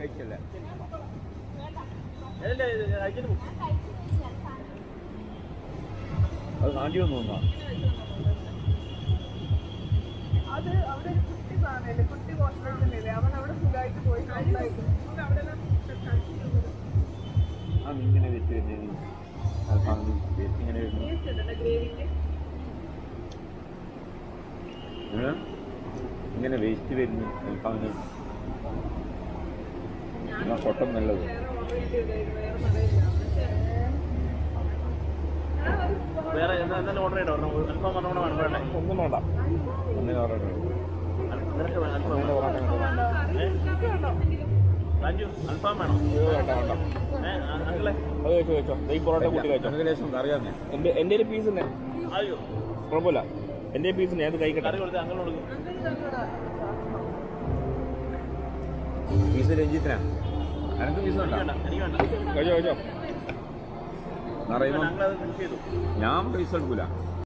കഴിച്ചല്ലേ ഏതല്ലേ ഇത് കഴിച്ചിട്ട് പോ. അത് നാണ്ടി വന്നു തോന്നാ അത് അവിടെ ഒരു കുട്ടി സാധനമില്ലേ കുട്ടി ഹോസ്പിറ്റലില്ലേ അവൻ അവിടെ സുഖമായിട്ട് പോയി സംസാരിക്കും അവൻ അവിടെ ആ ഇങ്ങനെ വെച്ച് വരുന്നത് അൽഫാം വെച്ച് ഇങ്ങനെ വരുന്നു ടേസ്റ്റ് ഉണ്ടല്ലോ ഗ്രേവിക്ക് ഏ? ഇങ്ങനെ വേസ്റ്റ് വരുന്നു അൽഫാമിന് എന്നാ കൊട്ടം നല്ലത് വേറെ ഓർഡർ ചെയ്തില്ലായിരുന്നു വേറെ പറയില്ല പക്ഷേ ഞാൻ അത് വേറെ എന്താ എന്തായാലും ഓർഡർ ചെയ്തോ അൽഫാം പറഞ്ഞോണ്ട് വേണം വേണ്ടേ ഒന്നും വേണ്ട ഒന്നിനും ഓർഡർ നിനക്ക് വേണം അൽഫാം ഒന്നിനും വേണം. പൊറോട്ട വേണ്ട ഏ? ഇതൊക്കെ ഉണ്ടോ രാജു അൽഫാം വേണം അയ്യോ വേണ്ട വേണ്ട ഏ അങ്കിളെ അത് കഴിച്ചോ കഴിച്ചോ ദേ ഈ പൊറോട്ട കൂട്ടി കഴിച്ചോ എനിക്ക് ലേശം അറിയാന്നേ എൻ്റെ എൻ്റെ ഒരു പീസ് തന്നെ അയ്യോ കുഴപ്പമില്ല എൻ്റെ പീസ് ഞാൻ അത് കഴിക്കട്ടെ കറി കൊടുത്ത് അങ്കിൾ കൊടുക്കും അങ്ങനെ ഞങ്ങളുടെ പീസ് രഞ്ജിത്തിനാ എനിക്ക് പീസ് വേണ്ട വേണ്ട എനിക്ക് വേണ്ട കഴിച്ചോ കഴിച്ചോ നിറയുമ്പം അങ്കിൾ അത് ഫിനിഷ് ചെയ്തു ഞാൻ പൈസ എടുക്കൂല